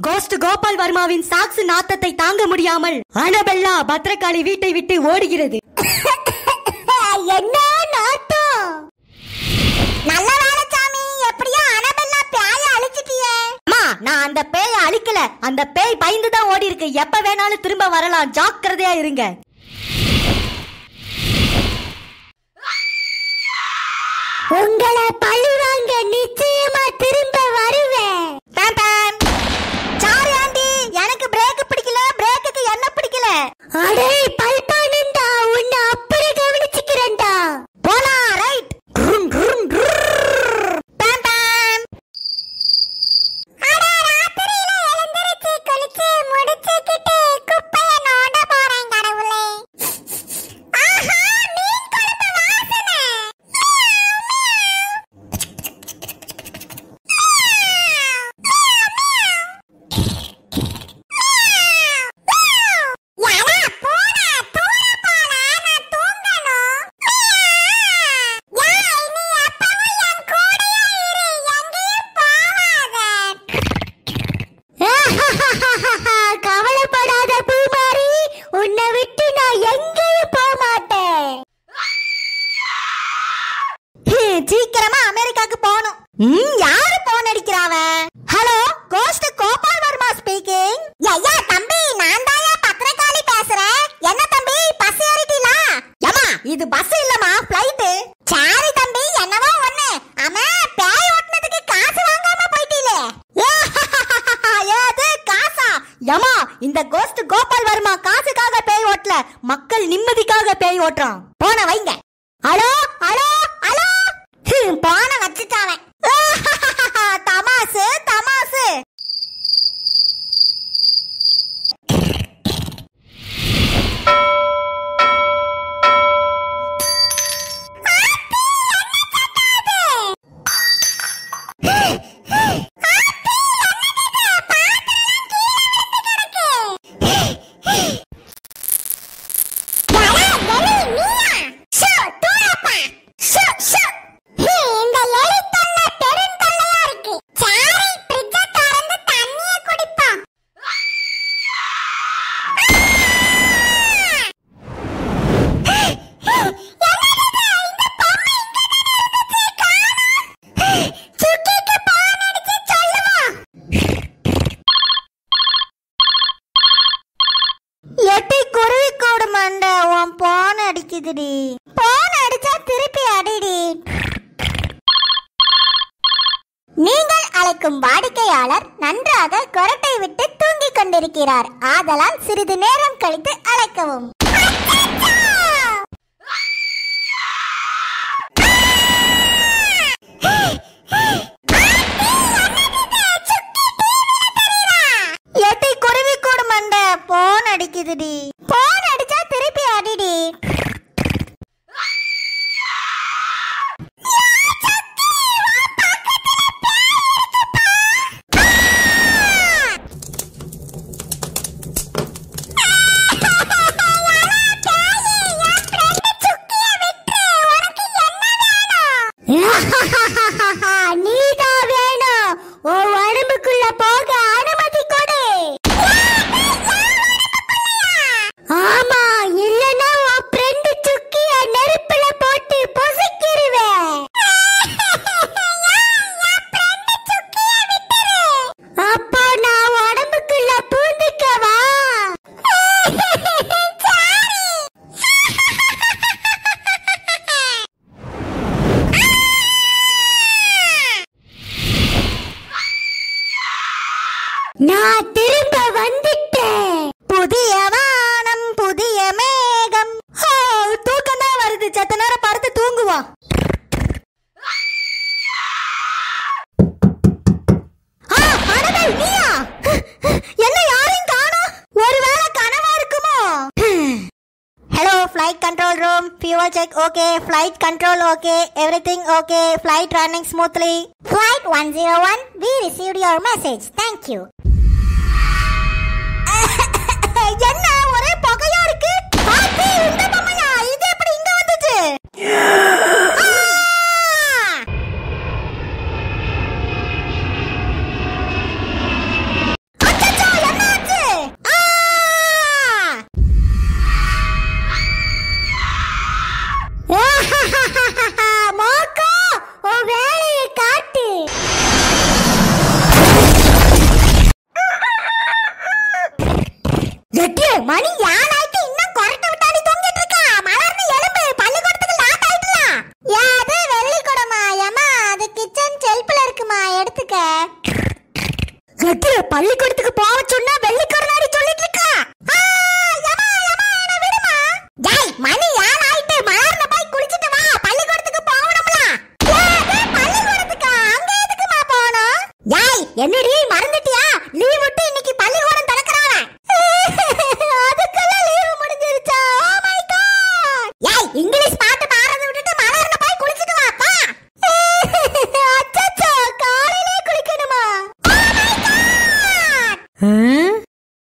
Cost Gopal வர்மாவின் socks நாத்தத்தை தாங்க முடியாமல் அனபெல்லா பத்ரகாளி வீட்டை விட்டு ஓடுகிறது என்ன நாட்டம் நல்ல வேலை சாமி எப்படியோ அனபெல்லா பேய அழிச்சிட்டியே அம்மா நான் அந்த பேயை அழிக்கல அந்த பேய் பயந்து தான் ஓடி இருக்கு எப்ப வேணாலும் திரும்ப வரலாம் ஜாக்கிரதையா இருங்க உங்களை பழிவாங்க நிச்சயமா திரும்ப வருவேன் பேம் பேம் சாரி ஆண்டி எனக்கு பிரேக் பிடிக்கல பிரேக்குக்கு என்ன பிடிக்கல அடே பல்பானந்தா உன்னை அப்புறம் கவனிச்சுக்கிறேன்டா போலாம் ரைட் பேம் பேம் கவலைப்படாத பூமாரி உன்னை விட்டு நான் எங்கேயும் போக மாட்டேன் ஹம், சீக்கிரமா அமெரிக்காக்கு போகணும் ம், யாரு போன் அடிக்கிறாவ hello ghost Gopal Varma speaking ஐயா தம்பி நான் தாயா பத்திரக்காளி பேசுறேன் என்ன தம்பி பஸ் ஏறிட்டீங்களா ஏமா இது பஸ் இல்லமா ஃப்ளைட் சாரி தம்பி என்னவோ ஒண்ணு ஆமா பேய் ஓட்டுனதுக்கு காசு வாங்காம போயிட்டீலே ஏது காசா ஏமா இந்த கோஸ்ட் கோபால் வர்மா காசுக்காக பேய் ஓட்டல மக்கள் நிம்மதிக்காக பேய் ஓட்டுறான் போன வைங்க ஹலோ ஹலோ ஹலோ ஹம், போன வச்சுட்டாவன் தமாசு தமாசு இந்த எலி தொல்லை பெருந்தொல்லையா இருக்கு சாரி ஃப்ரிட்ஜ திறந்து தண்ணிய குடிப்பான் சுக்கிக்கு பான் அடிச்சு சொல்லுவான் எட்டி குருவி கோடு மண்டை உன் போன் அடிக்குதுடி போன் அடிச்சா திருப்பி அடிடி நீங்கள் அழைக்கும் வாடிக்கையாளர் நன்றாக கொரட்டை விட்டு தூங்கிக் கொண்டிருக்கிறார் ஆதலால் சிறிது நேரம் கழித்து அழைக்கவும் எட்டி குருவி கோடு மண்டை போன் அடிக்குதுடி போன் அடிச்சா திருப்பி அடிடி நீதான் வேணும் உன் உடம்புக்குள்ள போக அனுமதி கொடு ஆமா இல்லனா உன் ஃப்ரெண்ட் சுக்கிய நெருப்புல போட்டு பொசுக்கிருவேன் அப்போ நான் உடம்புக்குள்ள பூந்துக்கவா நான் திரும்ப வந்துட்டேன் புதிய வானம் புதிய மேகம் ஹோ, தூக்கம் தான் வருது செத்த நேரம் படுத்து தூங்குவான் ஆ, அனபேல், நீயா? என்ன யாரையும் காணோம் ஒருவேளை கனவா இருக்குமோ hello flight control room fuel check okay flight control okay everything okay flight running smoothly Flight 101, we received your message. Thank you. என்ன ஒரே புகையா இருக்கு ஆத்தி, இந்த பொம்மையா இது எப்படி இங்க வந்துச்சு ஆ! அச்சோ! எத்திர பள்ளிக்கூடத்துக்கு போக சொன்னா வெள்ளிக்கொரு நாடி சொல்லிட்டு இருக்கா ஜாய் மணி ஏழு ஆயிட்டு மலர்ன போய் குளிச்சிட்டு வா பள்ளிக்கூடத்துக்கு போகணும்ல பள்ளிக்கூடத்துக்கா அங்க எதுக்குமா போகணும் ஜாய் என்னடி மறந்துட்டியா லீவ் விட்டு இன்னைக்கு பள்ளிக்கூடம் திறக்கறாங்க அதுக்குள்ள லீவ் முடிஞ்சிருச்சா ஓ மை காட் ஏய் இங்கிலீஷ் பாட்டு பாடுறத விட்டுட்டு மலர்ன போய் குளிச்சிட்டு வா பா அச்சச்சோ காலையிலே குளிக்கணுமா ஓ மை காட்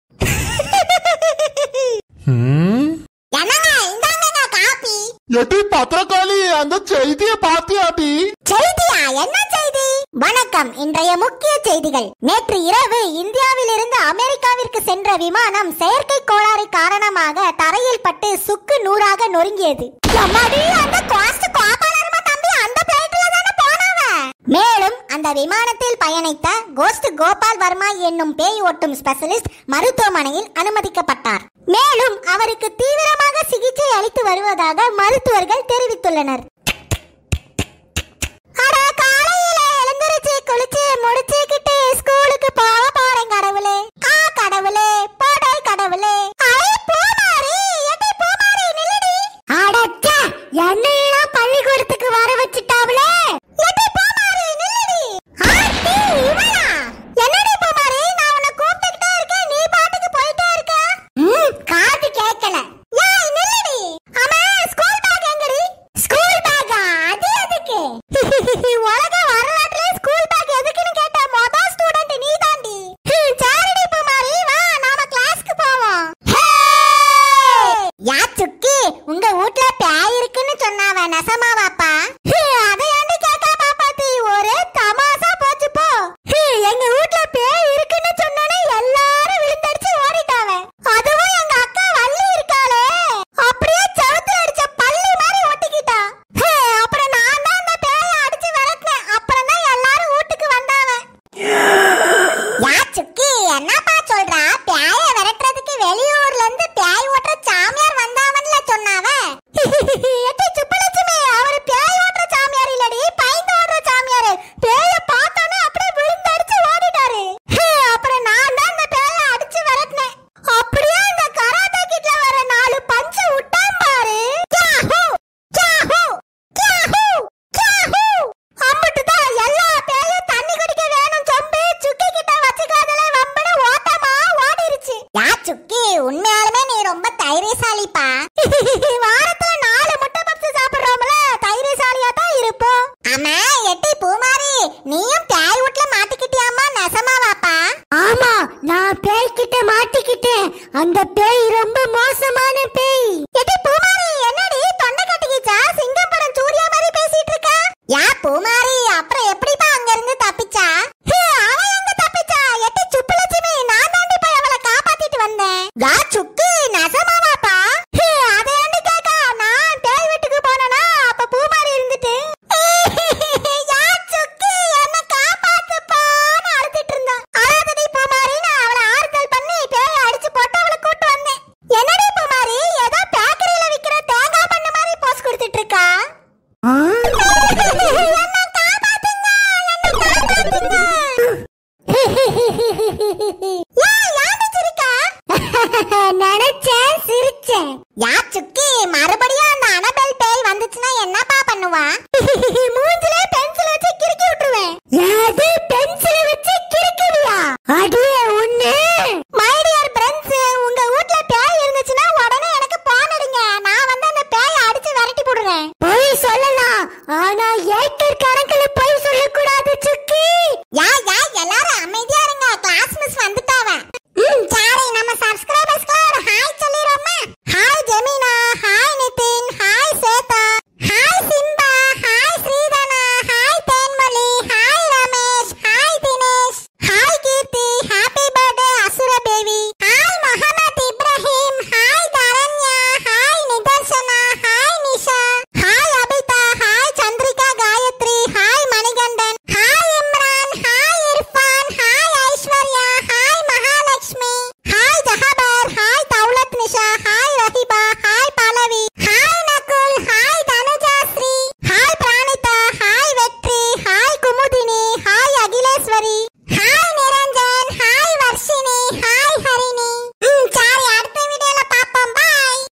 என்னங்க இந்தாங்கங்க காபி எட்டி பத்திரக்காளி அந்த செய்திய பாத்தியாட்டி செய்தியா என்ன செய்தி வணக்கம் இன்றைய முக்கிய செய்திகள் நேற்று இரவு இந்தியாவிலிருந்து அமெரிக்காவிற்கு சென்ற விமானம் செயற்கை கோளாறு காரணமாக தரையில் பட்டு சுக்கு நூறாக நொறுங்கியது எம்மாடி, அந்த cost கோபாலர்மா தம்பி அந்த flightல தானே போனாவ? மேலும் அந்த விமானத்தில் பயணித்த கோஸ்ட் கோபால் வர்மா என்னும் பேய் ஓட்டும் ஸ்பெஷலிஸ்ட் மருத்துவமனையில் அனுமதிக்கப்பட்டார் மேலும் அவருக்கு தீவிரமாக சிகிச்சை அளித்து வருவதாக மருத்துவர்கள் தெரிவித்துள்ளனர் அட காலையில எழுந்திருச்சு குளிச்சு முடிச்சுக்கிட்டு ஸ்கூலுக்கு போக போறேன் கடவுளே ஆ கடவுளே போடை கடவுளே ஐ பூமாரி எட்டி பூமாரி நில்லுடி அடச்சே என்னையெல்லாம் பள்ளிக்கூடத்துக்கு வர வச்சுட்டாவளே எட்டி பூமாரி நில்லுடி ஆத்தி இவளா என்னடி பூமாரி நான் உன்னை கூப்பிட்டுக்கிட்டே இருக்கேன் நீ பாட்டுக்கு போயிட்டே இருக்க ம் காது கேட்கல ஏய் நில்லுடி அம்மா ஸ்கூல் பேக் எங்கடி ஸ்கூல் பேக்கா அது எதுக்கு உலக வரலாற்றுல ஸ்கூல் பேக் எதுக்குன்னு கேட்ட மொத ஸ்டூடண்ட் நீ தாண்டி சாரிடி பூமாரி வா நாம கிளாஸ்க்கு போவோம் யா சுக்கி உங்க வீட்ல பேய் இருக்குன்னு சொன்னாவ நெசமாவாப்பா அதை ஏண்டி கேட்க பாப்பாத்தி ஒரே தமாசா போச்சு போ எங்க வீட்ல பேய் இருக்குன்னு சொன்னோனே எல்லாரும் விழுந்தடிச்சு ஓடிட்டாவ அதுவும் எங்க அக்கா வள்ளி இருக்காளே அப்படியே செவுத்துல அடிச்ச பள்ளி மாதிரி ஒட்டிக்கிட்டா ஹே, அப்புறம் நான் தான் அந்த பேயை அடிச்சு விரட்டினேன் அப்புறம் தான் எல்லாரும் வீட்டுக்கு வந்தாவ யா சுக்கி என்னப்பா சொல்றா பேய விரட்டுறதுக்கு வெளியூர்ல இருந்து பேய் ஓட்டுற சாமியார் வந்தாவன்ல சொன்னாவ எட்டி சுப்பலட்சுமி அவர் பேய் ஓட்டுற சாமியார் இல்லடி பைந்து ஓடுற சாமியார் பேய பார்த்தோன்னே அப்படியே விழுந்தடிச்சு ஓடிட்டாரு ஹே, அப்புறம் நான் தான் அந்த பேய அடிச்சு விரட்டினேன் அப்படியே அந்த கராத்தே கிட்ல வர நாலு பஞ்சு விட்டான் பாரு யாஹூ யாஹூ யாஹூ யாஹூ அம்புட்டுதான் எல்லா பேயும் தண்ணி குடிக்க வேணும் சொம்பு சுக்கி கிட்ட வச்சுக்காதல வம்பன ஓட்டமா ஓடிருச்சு யா சுக்கி உண்மையாலுமே நீ ரொம்ப தைரியசாலிப்பா வாரத்துல நாலு முட்டை பப்ஸ் சாப்பிடுறோம்ல தைரியசாலியா தான் இருப்போம் ஆமா எட்டி பூமாரி நீயும் பேய் வீட்ல மாட்டிக்கிட்டியாமா நெசமாவாப்பா ஆமா நான் பேய் கிட்ட மாட்டிக்கிட்டேன் அந்த பேய் ரொம்ப மோசமான பேய் எட்டி பூமாரி என்னடி தொண்டை கட்டிக்கிச்சா சிங்கம் படம் சூர்யா மாதிரி பேசிட்டு இருக்கா யா பூமாரி அப்புறம் எப்படிப்பா அங்க இருந்து தப்பிச்சா ஹே, அவ எங்க தப்பிச்சா எட்டி சுப்புலட்சுமி நான் தாண்டி போய் அவளை காப்பாத்திட்டு வந்தேன் யா சுக்கு நெசமாவாப்பா ஹே, அதை ஏண்டி கேக்கா நான் பேய் வீட்டுக்கு போனனா அப்ப பூமாரி இருந்துட்டு யா சுக்கு என்ன காப்பாத்துப்பான்னு அழுதுட்டு இருந்தா அழுதுடி பூமாரி நான் அவளை ஆறுதல் பண்ணி பேயை அடிச்சு போட்டு அவளை கூட்டு வந்தேன் என்னடி பூமாரி ஏதோ பேக்கரியில விக்கிற தேங்காய் பண்ண மாதிரி போஸ் கொடுத்துட்டு இருக்கா என்ன காப்பாத்துங்க என்ன காப்பாத்துங்க